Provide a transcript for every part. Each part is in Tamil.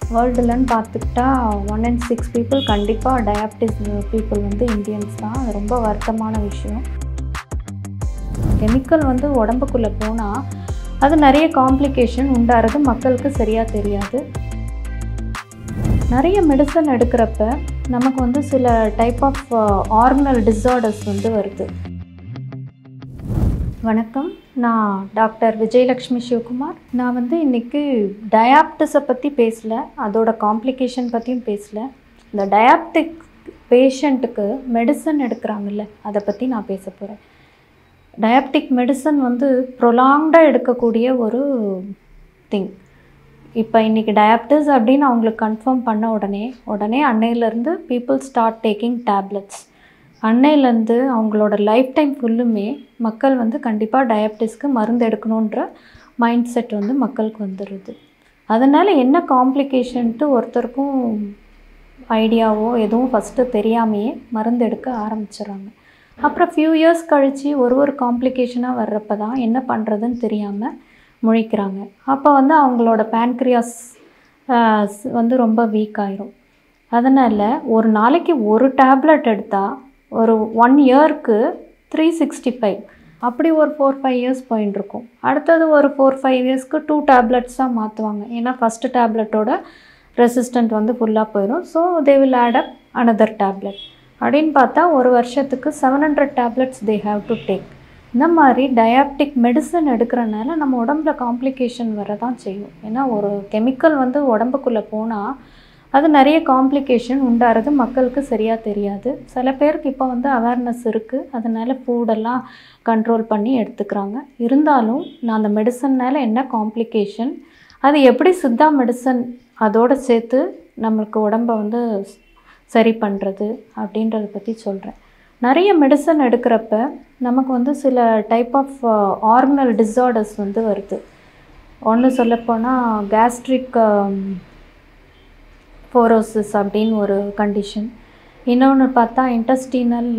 வேர்ல்டுலன்னு பார்த்துக்கிட்டா ஒன் அண்ட் சிக்ஸ் பீப்புள் கண்டிப்பாக டயாபிட்டிஸ் பீப்புள் வந்து இந்தியன்ஸ் தான் அது ரொம்ப வருத்தமான விஷயம் கெமிக்கல் வந்து உடம்புக்குள்ளே போனால் அது நிறைய காம்ப்ளிகேஷன் உண்டாகிறது மக்களுக்கு சரியாக தெரியாது நிறைய மெடிசன் எடுக்கிறப்ப நமக்கு வந்து சில டைப் ஆஃப் ஆர்கனல் டிஸார்டர்ஸ் வந்து வருது வணக்கம் நான் டாக்டர் விஜயலக்ஷ்மி சிவகுமார் நான் வந்து இன்றைக்கி டயாப்டிஸை பற்றி பேசல அதோட காம்ப்ளிகேஷன் பற்றியும் பேசல இந்த டயாப்டிக் பேஷண்ட்டுக்கு மெடிசன் எடுக்கிறாங்கல்ல அதை பற்றி நான் பேச போகிறேன் டயாப்டிக் மெடிசன் வந்து ப்ரொலாங்டாக எடுக்கக்கூடிய ஒரு திங் இப்போ இன்றைக்கி டயாபிட்டிஸ் அப்படின்னு அவங்களுக்கு கன்ஃபார்ம் பண்ண உடனே உடனே அன்னையிலேருந்து பீப்புள் ஸ்டார்ட் டேக்கிங் டேப்லெட்ஸ் அன்னையிலேருந்து அவங்களோட லைஃப் டைம் ஃபுல்லுமே மக்கள் வந்து கண்டிப்பாக டயாபிட்டிஸ்க்கு மருந்து எடுக்கணுன்ற மைண்ட் செட் வந்து மக்களுக்கு வந்துடுது அதனால் என்ன காம்ப்ளிகேஷன்ட்டு ஒருத்தருக்கும் ஐடியாவோ எதுவும் ஃபஸ்ட்டு தெரியாமையே மருந்து எடுக்க ஆரம்பிச்சிடுறாங்க அப்புறம் ஃபியூ இயர்ஸ் கழித்து ஒரு ஒரு காம்ப்ளிகேஷனாக வர்றப்ப தான் என்ன பண்ணுறதுன்னு தெரியாமல் முழிக்கிறாங்க அப்போ வந்து அவங்களோட பேன்க்ரியாஸ் வந்து ரொம்ப வீக் ஆயிரும் அதனால் ஒரு நாளைக்கு ஒரு டேப்லெட் எடுத்தால் ஒரு ஒன் இயர்க்கு த்ரீ சிக்ஸ்டி ஃபைவ் அப்படி ஒரு ஃபோர் ஃபைவ் இயர்ஸ் போயின்னு இருக்கும் அடுத்தது ஒரு ஃபோர் ஃபைவ் இயர்ஸ்க்கு டூ டேப்லெட்ஸாக மாற்றுவாங்க ஏன்னா ஃபஸ்ட்டு டேப்லெட்டோட ரெசிஸ்டன்ட் வந்து ஃபுல்லாக போயிடும் so they will add up another tablet அப்படின்னு பார்த்தா ஒரு வருஷத்துக்கு seven hundred tablets they have to take இந்த மாதிரி டயாப்டிக் மெடிசன் எடுக்கிறனால நம்ம உடம்புல காம்ப்ளிகேஷன் வர தான் செய்யும் ஏன்னா ஒரு கெமிக்கல் வந்து உடம்புக்குள்ளே போனால் அது நிறைய காம்ப்ளிகேஷன் உண்டாகிறது மக்களுக்கு சரியாக தெரியாது சில பேருக்கு இப்போ வந்து அவேர்னஸ் இருக்குது அதனால் ஃபுடெல்லாம் கண்ட்ரோல் பண்ணி எடுத்துக்கிறாங்க இருந்தாலும் நான் அந்த மெடிசன்னால் என்ன காம்ப்ளிகேஷன் அது எப்படி சித்தா மெடிசன் அதோடு சேர்த்து நம்மளுக்கு உடம்பை வந்து சரி பண்ணுறது அப்படின்றத பற்றி சொல்கிறேன் நிறைய மெடிசன் எடுக்கிறப்ப நமக்கு வந்து சில டைப் ஆஃப் ஆர்கனல் டிஸார்டர்ஸ் வந்து வருது ஒன்று சொல்லப்போனால் கேஸ்ட்ரிக் ஃபோரோசிஸ் அப்படின்னு ஒரு கண்டிஷன் இன்னொன்று பார்த்தா இன்டஸ்டீனல்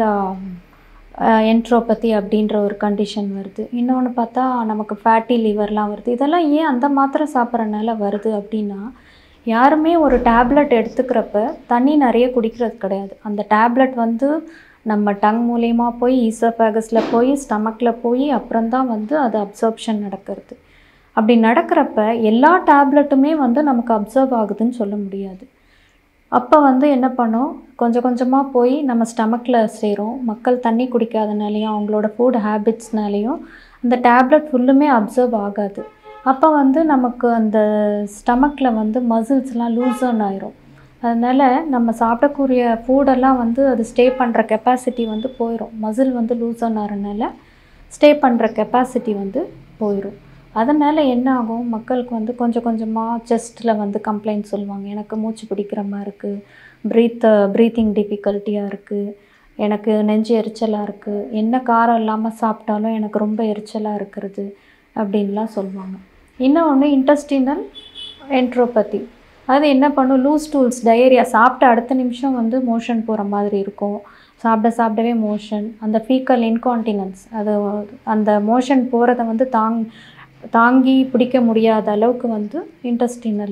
என்ட்ரோபதி அப்படின்ற ஒரு கண்டிஷன் வருது இன்னொன்று பார்த்தா நமக்கு ஃபேட்டி லிவர்லாம் வருது இதெல்லாம் ஏன் அந்த மாத்திரை சாப்பிட்றனால வருது அப்படின்னா யாருமே ஒரு டேப்லெட் எடுத்துக்கிறப்ப தண்ணி நிறைய குடிக்கிறது கிடையாது அந்த டேப்லெட் வந்து நம்ம டங் மூலயமா போய் ஈசோபேகஸில் போய் ஸ்டமக்கில் போய் அப்புறம்தான் வந்து அது அப்சர்ப்ஷன் நடக்கிறது அப்படி நடக்கிறப்ப எல்லா டேப்லெட்டுமே வந்து நமக்கு அப்சர்வ் ஆகுதுன்னு சொல்ல முடியாது அப்போ வந்து என்ன பண்ணோம் கொஞ்சம் கொஞ்சமாக போய் நம்ம ஸ்டமக்கில் சேரும் மக்கள் தண்ணி குடிக்காதனாலையும் அவங்களோட ஃபுட் ஹேபிட்ஸ்னாலேயும் அந்த டேப்லெட் ஃபுல்லுமே அப்சர்வ் ஆகாது அப்போ வந்து நமக்கு அந்த ஸ்டமக்கில் வந்து மசில்ஸ்லாம் லூசன் ஆயிரும் அதனால் நம்ம சாப்பிடக்கூடிய ஃபுடெல்லாம் வந்து அது ஸ்டே பண்ணுற கெப்பாசிட்டி வந்து போயிடும் மசில் வந்து லூசன் ஆகிறனால ஸ்டே பண்ணுற கெப்பாசிட்டி வந்து போயிடும் அதனால் என்ன ஆகும் மக்களுக்கு வந்து கொஞ்சம் கொஞ்சமாக செஸ்ட்டில் வந்து கம்ப்ளைண்ட் சொல்லுவாங்க எனக்கு மூச்சு பிடிக்கிற மாதிரி இருக்குது ப்ரீத் ப்ரீத்திங் டிஃபிகல்ட்டியாக இருக்குது எனக்கு நெஞ்சு எரிச்சலாக இருக்குது என்ன காரம் இல்லாமல் சாப்பிட்டாலும் எனக்கு ரொம்ப எரிச்சலாக இருக்கிறது அப்படின்லாம் சொல்லுவாங்க இன்னொன்று இன்டஸ்டினல் என்ட்ரோபதி அது என்ன பண்ணும் லூஸ் டூல்ஸ் டயரியா சாப்பிட்ட அடுத்த நிமிஷம் வந்து மோஷன் போகிற மாதிரி இருக்கும் சாப்பிட சாப்பிடவே மோஷன் அந்த ஃபீக்கல் இன்கான்டினன்ஸ் அது அந்த மோஷன் போகிறத வந்து தாங் தாங்கி பிடிக்க முடியாத அளவுக்கு வந்து இன்டஸ்டினல்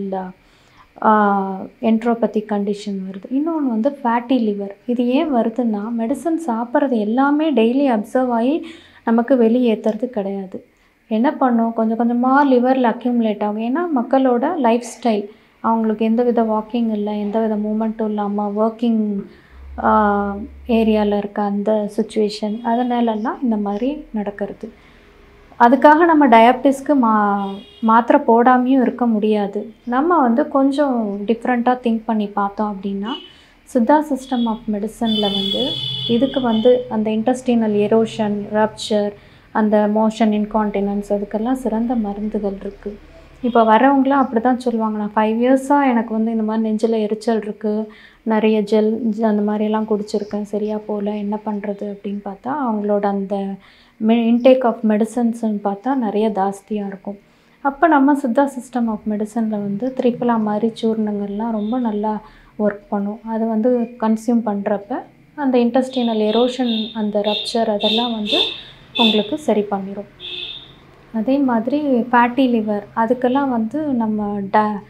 என்ட்ரோபதி கண்டிஷன் வருது இன்னொன்று வந்து ஃபேட்டி லிவர் இது ஏன் வருதுன்னா மெடிசன் சாப்பிட்றது எல்லாமே டெய்லி அப்சர்வ் ஆகி நமக்கு வெளியேற்றுறது கிடையாது என்ன பண்ணும் கொஞ்சம் கொஞ்சமாக லிவரில் அக்யூமுலேட் ஆகும் ஏன்னா மக்களோட லைஃப் ஸ்டைல் அவங்களுக்கு எந்த வித வாக்கிங் இல்லை எந்த வித மூமெண்ட்டும் இல்லாமல் ஒர்க்கிங் ஏரியாவில் இருக்க அந்த சுச்சுவேஷன் அதனாலலாம் இந்த மாதிரி நடக்கிறது அதுக்காக நம்ம டயாபிட்டிஸ்க்கு மா மாத்திரை போடாமையும் இருக்க முடியாது நம்ம வந்து கொஞ்சம் டிஃப்ரெண்ட்டாக திங்க் பண்ணி பார்த்தோம் அப்படின்னா சித்தா சிஸ்டம் ஆஃப் மெடிசனில் வந்து இதுக்கு வந்து அந்த இன்டஸ்டினல் எரோஷன் ரப்ச்சர் அந்த மோஷன் இன்கான்டினன்ஸ் அதுக்கெல்லாம் சிறந்த மருந்துகள் இருக்குது இப்போ வரவங்களாம் அப்படி தான் சொல்லுவாங்க நான் ஃபைவ் இயர்ஸாக எனக்கு வந்து இந்த மாதிரி நெஞ்சில் எரிச்சல் இருக்குது நிறைய ஜெல் அந்த மாதிரிலாம் குடிச்சிருக்கேன் சரியாக போகல என்ன பண்ணுறது அப்படின்னு பார்த்தா அவங்களோட அந்த மெ இன்டேக் ஆஃப் மெடிசன்ஸ்ன்னு பார்த்தா நிறைய ஜாஸ்தியாக இருக்கும் அப்போ நம்ம சித்தா சிஸ்டம் ஆஃப் மெடிசனில் வந்து திரிபலா மாதிரி சூர்ணங்கள்லாம் ரொம்ப நல்லா ஒர்க் பண்ணும் அது வந்து கன்சியூம் பண்ணுறப்ப அந்த இன்டஸ்டினல் எரோஷன் அந்த ரப்ச்சர் அதெல்லாம் வந்து உங்களுக்கு சரி பண்ணிடும் அதே மாதிரி ஃபேட்டி லிவர் அதுக்கெல்லாம் வந்து நம்ம ட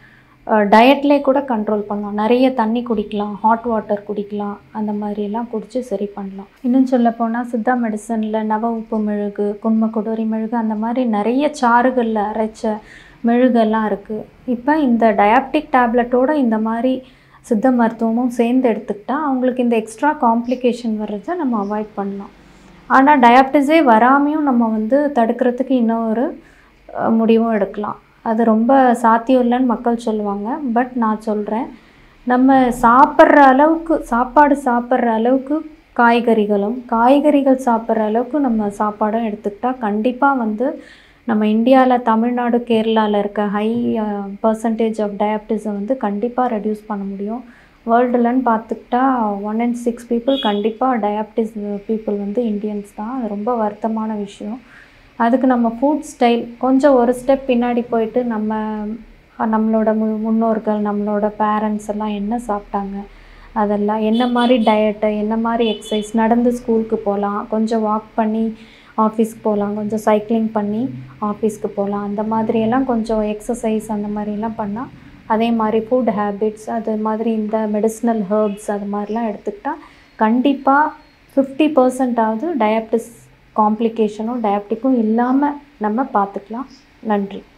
டயட்லேயே கூட கண்ட்ரோல் பண்ணலாம் நிறைய தண்ணி குடிக்கலாம் ஹாட் வாட்டர் குடிக்கலாம் அந்த மாதிரியெல்லாம் குடித்து சரி பண்ணலாம் இன்னும் சொல்ல போனால் சித்தா மெடிசனில் நவ உப்பு மெழுகு குன்ம குடோரி மெழுகு அந்த மாதிரி நிறைய சாறுகளில் அரைச்ச மெழுகெல்லாம் இருக்குது இப்போ இந்த டயாப்டிக் டேப்லெட்டோட இந்த மாதிரி சித்த மருத்துவமும் சேர்ந்து எடுத்துக்கிட்டால் அவங்களுக்கு இந்த எக்ஸ்ட்ரா காம்ப்ளிகேஷன் வர்றதை நம்ம அவாய்ட் பண்ணலாம் ஆனால் டயாபிட்டிஸே வராமையும் நம்ம வந்து தடுக்கிறதுக்கு இன்னொரு அஹ், முடிவும் எடுக்கலாம் அது ரொம்ப சாத்தியம் இல்லைன்னு மக்கள் சொல்லுவாங்க பட் நான் சொல்கிறேன் நம்ம சாப்பிட்ற அளவுக்கு சாப்பாடு சாப்பிட்ற அளவுக்கு காய்கறிகளும் காய்கறிகள் சாப்பிட்ற அளவுக்கு நம்ம சாப்பாடும் எடுத்துக்கிட்டால் கண்டிப்பாக வந்து நம்ம இந்தியாவில் தமிழ்நாடு கேரளாவில் இருக்க ஹை பர்சன்டேஜ் ஆஃப் டயாபிட்டிஸை வந்து கண்டிப்பாக ரெடியூஸ் பண்ண முடியும் வேர்ல்டுலன்னு பார்த்துக்கிட்டா ஒன் அண்ட் சிக்ஸ் பீப்புள் கண்டிப்பாக டயாபிட்டிஸ் பீப்புள் வந்து இந்தியன்ஸ் தான் அது ரொம்ப வருத்தமான விஷயம் அதுக்கு நம்ம ஃபுட் ஸ்டைல் கொஞ்சம் ஒரு ஸ்டெப் பின்னாடி போயிட்டு நம்ம நம்மளோட மு முன்னோர்கள் நம்மளோட பேரண்ட்ஸ் எல்லாம் என்ன சாப்பிட்டாங்க அதெல்லாம் என்ன மாதிரி டயட்டு என்ன மாதிரி எக்ஸசைஸ் நடந்து ஸ்கூலுக்கு போகலாம் கொஞ்சம் வாக் பண்ணி ஆஃபீஸ்க்கு போகலாம் கொஞ்சம் சைக்கிளிங் பண்ணி ஆஃபீஸ்க்கு போகலாம் அந்த மாதிரியெல்லாம் கொஞ்சம் எக்ஸசைஸ் அந்த மாதிரிலாம் பண்ணால் அதே மாதிரி ஃபுட் ஹேபிட்ஸ் அது மாதிரி இந்த மெடிசினல் ஹெர்ப்ஸ் அது மாதிரிலாம் எடுத்துக்கிட்டால் கண்டிப்பாக ஃபிஃப்டி பர்சன்டாவது டயாபிட்டிஸ் காம்ப்ளிகேஷனும் டயாபிட்டிக்கும் இல்லாமல் நம்ம பார்த்துக்கலாம் நன்றி